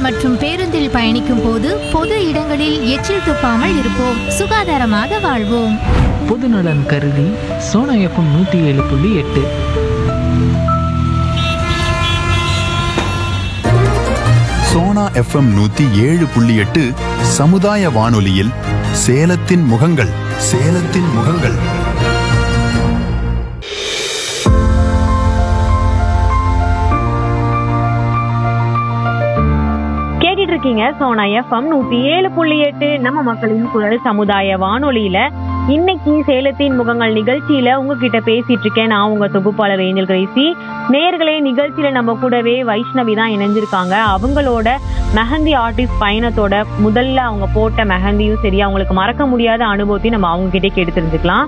மற்றும் பேருந்தில் பயணிக்கும் போது பொது இடங்களில் எச்சில் துப்பாமல் இருப்போம் சுகாதாரமாக வாழ்வோம் பொதுநலன் கருதி சோனா எஃப்எம் நூற்றி ஏழு புள்ளி எட்டு சோனா எஃப்எம் நூத்தி ஏழு புள்ளி எட்டு சமுதாய வானொலியில் சேலத்தின் முகங்கள் சேலத்தின் முகங்கள் கேட்டுட்டு இருக்கீங்க சோனா எஃப்எம் நூத்தி ஏழு புள்ளி எட்டு நம்ம மக்களின் குரல் சமுதாய வானொலியில இன்னைக்கு சேலத்தின் முகங்கள் நிகழ்ச்சியில உங்ககிட்ட பேசிட்டு இருக்கேன் நான் உங்க தொகுப்பாளர் ஏஞ்சல் கிரேசி நேர்களே நிகழ்ச்சியில நம்ம கூடவே வைஷ்ணவி தான் இணைஞ்சிருக்காங்க அவங்களோட மெஹந்தி ஆர்டிஸ்ட் பயணத்தோட முதல்ல அவங்க போட்ட மெஹந்தியும் சரி அவங்களுக்கு மறக்க முடியாத அனுபவத்தையும் நம்ம அவங்க கிட்டே கேட்டு தெரிஞ்சுக்கலாம்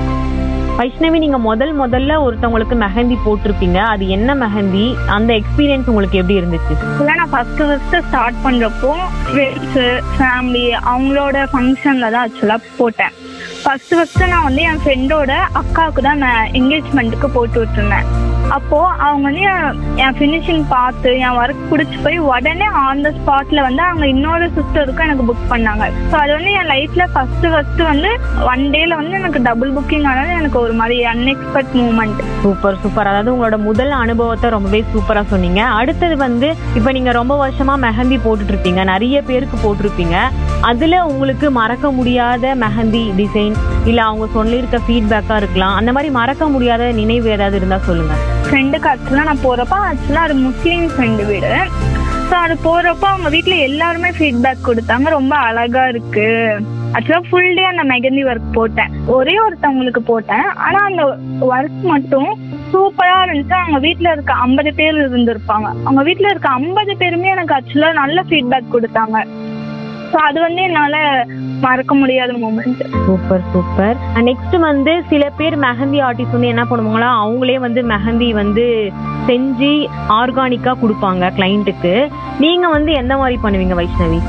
வைஷ்ணவி நீங்க முதல் முதல்ல ஒருத்தவங்களுக்கு மெஹந்தி போட்டிருப்பீங்க அது என்ன மெஹந்தி அந்த எக்ஸ்பீரியன்ஸ் உங்களுக்கு எப்படி இருந்துச்சு இல்லை நான் ஃபர்ஸ்ட் ஃபர்ஸ்ட் ஸ்டார்ட் பண்றப்போ ஃப்ரெண்ட்ஸு ஃபேமிலி அவங்களோட ஃபங்க்ஷன்ல தான் ஆக்சுவலாக போட்டேன் ஃபர்ஸ்ட் ஃபர்ஸ்ட் நான் வந்து என் ஃப்ரெண்டோட அக்காவுக்கு தான் நான் என்கேஜ்மெண்ட்டுக்கு போட்டு விட்டுருந்தேன் அப்போ அவங்க வந்து என் என் ஃபினிஷிங் பார்த்து என் ஒர்க் பிடிச்சி போய் உடனே ஆன் த ஸ்பாட்ல வந்து அவங்க இன்னொரு சிஸ்டருக்கும் எனக்கு புக் பண்ணாங்க ஸோ அது வந்து என் லைஃப்ல ஃபர்ஸ்ட் ஃபர்ஸ்ட் வந்து ஒன் டேல வந்து எனக்கு டபுள் புக்கிங் ஆனது எனக்கு ஒரு மாதிரி அன்எக்ஸ்பெக்ட் மூமெண்ட் சூப்பர் சூப்பர் அதாவது உங்களோட முதல் அனுபவத்தை ரொம்பவே சூப்பரா சொன்னீங்க அடுத்தது வந்து இப்ப நீங்க ரொம்ப வருஷமா மெஹந்தி போட்டுட்டு இருப்பீங்க நிறைய பேருக்கு போட்டிருப்பீங்க அதுல உங்களுக்கு மறக்க முடியாத மெஹந்தி டிசைன் இல்ல அவங்க சொல்லியிருக்க ஃபீட்பேக்கா இருக்கலாம் அந்த மாதிரி மறக்க முடியாத நினைவு ஏதாவது இருந்தா சொல்லுங்க ஃப்ரெண்டுக்கு ஆக்சுவலாக நான் போகிறப்ப ஆக்சுவலாக அது முஸ்லீம் ஃப்ரெண்டு வீடு ஸோ அது போகிறப்போ அவங்க வீட்டில் எல்லாருமே ஃபீட்பேக் கொடுத்தாங்க ரொம்ப அழகா இருக்கு ஆக்சுவலாக ஃபுல் டே அந்த மெகந்தி ஒர்க் போட்டேன் ஒரே ஒருத்தவங்களுக்கு போட்டேன் ஆனால் அந்த ஒர்க் மட்டும் சூப்பராக இருந்துச்சு அவங்க வீட்டில் இருக்க ஐம்பது பேர் இருந்திருப்பாங்க அவங்க வீட்டில் இருக்க ஐம்பது பேருமே எனக்கு ஆக்சுவலாக நல்ல ஃபீட்பேக் கொடுத்தாங்க ஸோ அது வந்து என்னால் மறக்க முடியாத மூமெண்ட் சூப்பர் சூப்பர் நெக்ஸ்ட் வந்து சில பேர் மெஹந்தி ஆர்டிஸ்ட் வந்து என்ன பண்ணுவாங்களா அவங்களே வந்து மெஹந்தி வந்து செஞ்சு ஆர்கானிக்கா கொடுப்பாங்க கிளைண்ட்டுக்கு நீங்க வந்து எந்த மாதிரி பண்ணுவீங்க வைஷ்ணவி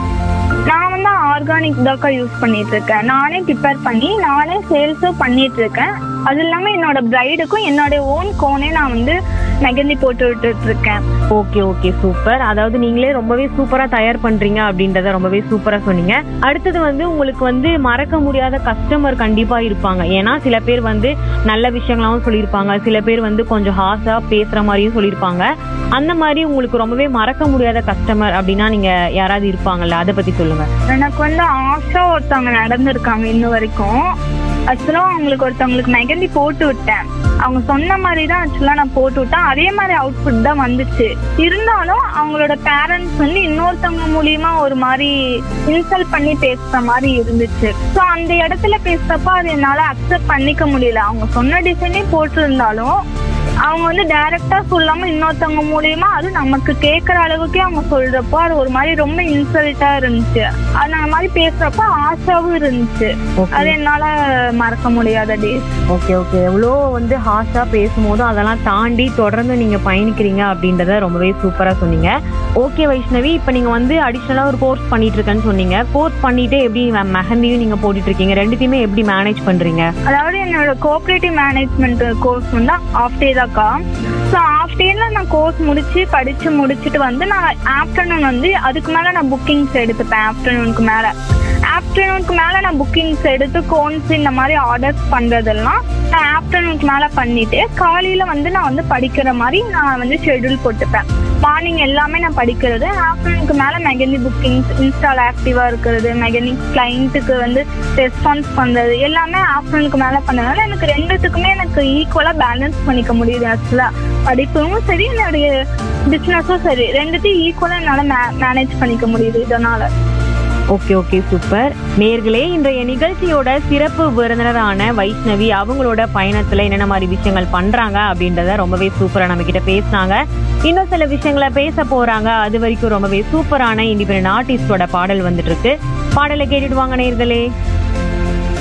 நான் வந்து ஆர்கானிக் தாக்கா யூஸ் பண்ணிட்டு இருக்கேன் நானே ப்ரிப்பேர் பண்ணி நானே சேல்ஸும் பண்ணிட்டு இருக்கேன் அது இல்லாம என்னோட பிரைடுக்கும் என்னோட ஓன் கோனே நான் வந்து மெகந்தி போட்டு விட்டுட்டு இருக்கேன் ஓகே ஓகே சூப்பர் அதாவது நீங்களே ரொம்பவே சூப்பரா தயார் பண்றீங்க அப்படின்றத ரொம்பவே சூப்பரா சொன்னீங்க அடுத்தது வந்து உங்களுக்கு வந்து மறக்க முடியாத கஸ்டமர் கண்டிப்பா இருப்பாங்க ஏன்னா சில பேர் வந்து நல்ல விஷயங்களாவும் சொல்லியிருப்பாங்க சில பேர் வந்து கொஞ்சம் ஹாஸா பேசுற மாதிரியும் சொல்லியிருப்பாங்க அந்த மாதிரி உங்களுக்கு ரொம்பவே மறக்க முடியாத கஸ்டமர் அப்படின்னா நீங்க யாராவது இருப்பாங்கல்ல அதை பத்தி சொல்லுங்க எனக்கு வந்து ஆஷா ஒருத்தவங்க நடந்திருக்காங்க இன்ன வரைக்கும் ஆக்சுவலாக அவங்களுக்கு ஒருத்தவங்களுக்கு மெகந்தி போட்டு விட்டேன் அவங்க சொன்ன மாதிரி தான் ஆக்சுவலாக நான் போட்டு விட்டேன் அதே மாதிரி அவுட்புட் தான் வந்துச்சு இருந்தாலும் அவங்களோட பேரண்ட்ஸ் வந்து இன்னொருத்தவங்க மூலியமா ஒரு மாதிரி இன்சல்ட் பண்ணி பேசுற மாதிரி இருந்துச்சு ஸோ அந்த இடத்துல பேசுறப்ப அது என்னால் அக்செப்ட் பண்ணிக்க முடியல அவங்க சொன்ன டிசைனே போட்டிருந்தாலும் அவங்க வந்து டைரக்டா சொல்லாம இன்னொருத்தவங்க மூலியமா அது நமக்கு கேட்கற அளவுக்கே அவங்க சொல்றப்போ அது ஒரு மாதிரி ரொம்ப இன்சல்ட்டா இருந்துச்சு அது அந்த மாதிரி பேசுறப்ப ஆசையாவும் இருந்துச்சு Okay. அது என்னால மறக்க முடியாத டேஸ் ஓகே ஓகே எவ்வளோ வந்து ஹாஷா பேசும்போதும் அதெல்லாம் தாண்டி தொடர்ந்து நீங்க பயணிக்கிறீங்க அப்படின்றத ரொம்பவே சூப்பரா சொன்னீங்க ஓகே வைஷ்ணவி இப்போ நீங்க வந்து அடிஷ்னலா ஒரு கோர்ஸ் பண்ணிட்டு இருக்கேன்னு சொன்னீங்க கோர்ஸ் பண்ணிட்டு எப்படி ம- மெஹந்தியும் நீங்க போட்டுட்டு இருக்கீங்க ரெண்டுத்தையுமே எப்படி மேனேஜ் பண்றீங்க அதாவது என்னோட கோஆபரேட்டிவ் மேனேஜ்மெண்ட் கோர்ஸ் வந்து ஆஃப் டே தாக்கா ஸோ ஆஃப் டேல நான் கோர்ஸ் முடிச்சு படிச்சு முடிச்சுட்டு வந்து நான் ஆஃப்டர்நூன் வந்து அதுக்கு மேல நான் புக்கிங்ஸ் எடுத்துப்பேன் ஆஃப்டர்நூனுக்கு மேல ஆஃப்டர்நூனுக்கு மேல நான் புக்கிங்ஸ் எடுத்து கோன்ஸ் இந்த மாதிரி ஆர்டர்ஸ் பண்றதெல்லாம் நான் ஆஃப்டர்நூனுக்கு மேல பண்ணிட்டு காலையில வந்து நான் வந்து படிக்கிற மாதிரி நான் வந்து ஷெட்யூல் போட்டுப்பேன் மார்னிங் எல்லாமே நான் படிக்கிறது ஆஃப்டர்நூனுக்கு மேல மெகந்தி புக்கிங்ஸ் இன்ஸ்டால் ஆக்டிவா இருக்கிறது மெகந்தி கிளைண்ட்டுக்கு வந்து ரெஸ்பான்ஸ் பண்றது எல்லாமே ஆஃப்டர்நூனுக்கு மேல பண்ணதுனால எனக்கு ரெண்டுத்துக்குமே எனக்கு ஈக்குவலா பேலன்ஸ் பண்ணிக்க முடியுது ஆக்சுவலா படிப்பும் சரி என்னுடைய பிசினஸும் சரி ரெண்டுத்தையும் ஈக்குவலா என்னால மேனேஜ் பண்ணிக்க முடியுது இதனால ஓகே ஓகே சூப்பர் நேர்களே இன்றைய நிகழ்ச்சியோட சிறப்பு விருந்தினரான வைஷ்ணவி அவங்களோட பயணத்துல என்னென்ன மாதிரி விஷயங்கள் பண்றாங்க அப்படின்றத ரொம்பவே சூப்பரா நம்ம கிட்ட பேசினாங்க இன்னும் சில விஷயங்களை பேச போறாங்க அது வரைக்கும் ரொம்பவே சூப்பரான இண்டிபெண்ட் ஆர்டிஸ்டோட பாடல் வந்துட்டு இருக்கு பாடலை கேட்டுட்டு வாங்க நேர்களே